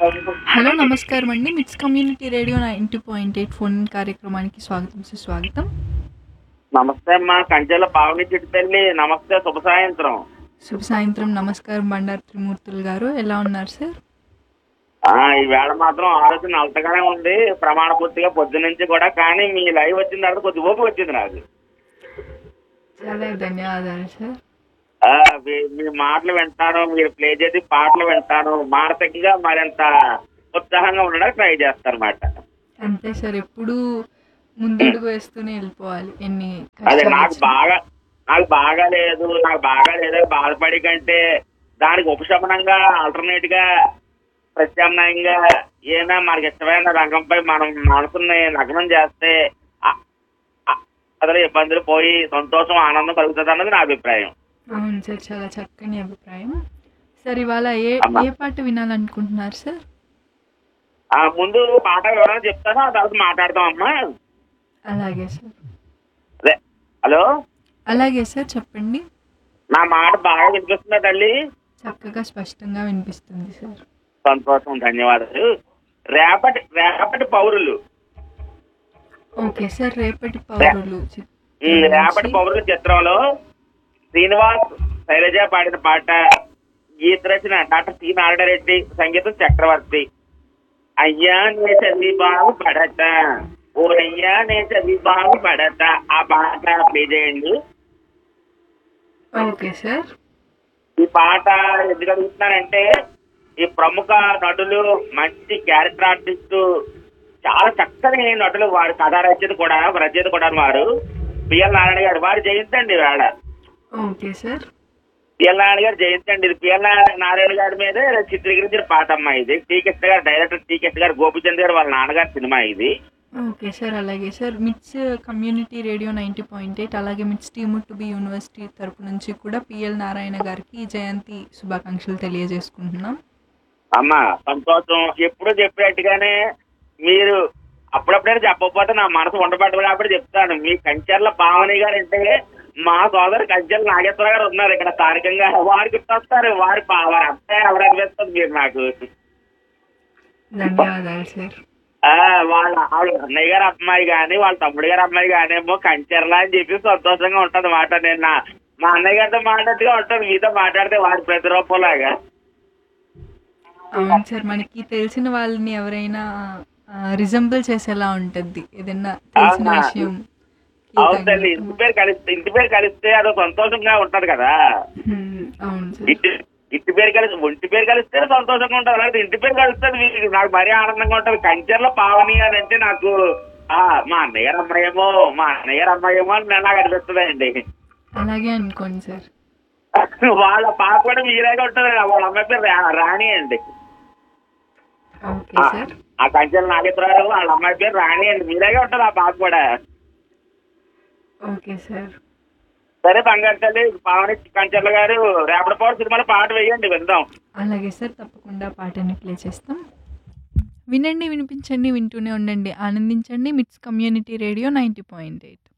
Hello నమస్కారం అండి MITS community radio ninety point eight phone కార్యక్రమానికి స్వాగతం సుస్వాగతం నమస్తే అమ్మా కంచెల పావని చిట్టు తల్లి నమస్తే శుభ సాయంత్రం శుభ సాయంత్రం నమస్కారం బండారు త్రిమూర్తులు గారు ఎలా ఉన్నారు సార్ ఆ ఈవేళ మాత్రం ఆలోచన అల్తగానే ఉంది ప్రమాణ పూర్తిగా పొద్దు నుంచి కూడా కానీ మీ లైవ్ వచ్చిన తర్వాత కొద్ది ఓపిక వచ్చింది నాకు చాలా ధన్యవాదాలు సార్ ఆ, మీ- మీ మాటలు వింటాను మీరు ప్లే చేసి పాటలు వింటాను మానసికంగా మరింత ఉత్సాహంగా ఉండడానికి ట్రై చేస్తాను అనమాట అంతే సార్ ఎప్పుడు ముందడుగు వేస్తూనే వెళ్ళిపోవాలి ఎన్ని అదే కష్టాలు నాకు వచ్చినా. బాగా నాకు బాగా లేదు నాకు బాగా లేదని బాధపడి కంటే దానికి ఉపశమనంగా ఆల్టర్నేట్ గా ప్రత్యామ్నాయంగా ఏదైనా మనకి ఇష్టమైన రంగంపై మనం మనసుని నగ్నం చేస్తే ఆ- ఆ- అసలు ఇబ్బందులు పోయి సంతోషం ఆనందం కలుగుతుంది అన్నది నా అభిప్రాయం అవును సార్ చాలా చక్కని అభిప్రాయం సార్ ఇవాళ ఏ అమ్మా. ఏ పాట వినాలనుకుంటున్నారు సార్ ఆ ముందు పాట వివరణ చెప్తాను ఆ తర్వాత మాట్లాడతాం అమ్మా అలాగే సార్ అదే హలో అలాగే సార్ చెప్పండి నా మాట బాగా వినిపిస్తుందా తల్లి చక్కగా స్పష్టంగా వినిపిస్తుంది సార్ సంతోషం ధన్యవాదాలు రేపటి రేపటి పౌరులు ఓకే సార్ రేపటి పౌరులు చి- ఈ రేపటి పౌరుల చిత్రంలో శ్రీనివాస్ శైలజ పాడిన పాట గీత రచన డాక్టర్ సి నారాయణరెడ్డి సంగీతం చక్రవర్తి అయ్యా నే చదివి బాగు పడత ఓ అయ్యా నే చదివి బాగు పడత ఆ పాట ప్లే చేయండి ఓకే సార్ ఈ పాట ఎందుకు అడుగుతున్నానంటే ఈ ప్రముఖ నటులు మంచి క్యారెక్టర్ ఆర్టిస్ట్ చాలా చక్కని నటులు వారి కథా రచయిత కూడా రచయిత కూడా వారు పిఎల్ నారాయణ గారు వారు జయించండి వేళ ఓకే సార్ పిఎల్ నారాయణ గారు జయించండి ఇది పిఎల్ నారాయణ గారి మీదే చిత్రీకరించిన పాట అమ్మా ఇది టీ కృష్ణ గారు డైరెక్టర్ టీ కృష్ణ గారు గోపిచంద్ గారు వాళ్ళ నాన్నగారి సినిమా ఇది ఓకే సార్ అలాగే sir MITS community radio ninety point eight అలాగే MITS team to be university తరపు నుంచి కూడా పిఎల్ నారాయణ గారికి జయంతి శుభాకాంక్షలు తెలియజేసుకుంటున్నాం అమ్మా సంతోషం ఎప్పుడు చెప్పినట్టుగానే మీరు అప్పుడప్పుడైనా చెప్పకపోతే నా మనసు ఉండబడ్డది కాబట్టి చెప్తాను మీ కంచర్ల పావని గారు అంటే మా సోదరు కంచెల నాగేశ్వర గారు ఉన్నారు ఇక్కడ స్థానికంగా వారికి వస్తారు వారి పా- వారి అబ్బాయి ఎవరు అనిపిస్తుంది మీరు నాకు ధన్యవాదాలు సార్ ఆ వాళ్ళ వాళ్ళ అన్నయ్య గారి అమ్మాయి కానీ వాళ్ళ తమ్ముడు గారి అమ్మాయి కానీ ఏమో కంచెర్లా అని చెప్పి సంతోషంగా ఉంటది మాట నేను నా- మా అన్నయ్య గారితో మాట్లాడుతూగా ఉంటుంది మీతో మాట్లాడితే వారి ప్రతిరూపంలాగా అవును సార్ మనకి తెలిసిన వాళ్ళని ఎవరైనా రిజంబుల్ చేసేలా ఉంటుంది ఏదైనా తెలిసిన అవునా? విషయం అవును తల్లి ఇంటి పేరు కలిస్తే ఇంటి పేరు కలిస్తే అదో సంతోషంగా ఉంటది కదా హ్మ్, అవును సార్ ఇంటి ఇంటి పేరు కలిసి ఒంటి పేరు కలిస్తే సంతోషంగా ఉంటుంది అలాగే ఇంటి పేరు కలిస్తే మీకు నాకు మరీ ఆనందంగా ఉంటది కంచెర్లో పావని అని అంటే నాకు ఆ మా అన్నయ్య గారు అమ్మాయేమో మా అన్నయ్య గారు అమ్మాయేమో అని నాకు అనిపిస్తుంది అండి అలాగే అనుకోండి సార్ వాళ్ళ పాప కూడా మీరేగా ఉంటుంది వాళ్ళ అమ్మాయి పేరు రా- రాణి అండి ఓకే ఆ- సార్ ఆ కంచెల నాగేశ్వరరావు వాళ్ళ అమ్మాయి పేరు రాణి అండి మీరేగా ఉంటుంది ఆ పాప కూడా ఓకే సార్ సరే బంగారు తల్లి పావని కంచెల గారు రేపటి పౌరు సినిమాలో పాట వేయండి విందాం అలాగే సార్ తప్పకుండా పాటని ప్లే చేస్తాం వినండి వినిపించండి వింటూనే ఉండండి ఆనందించండి MITS community radio ninety point eight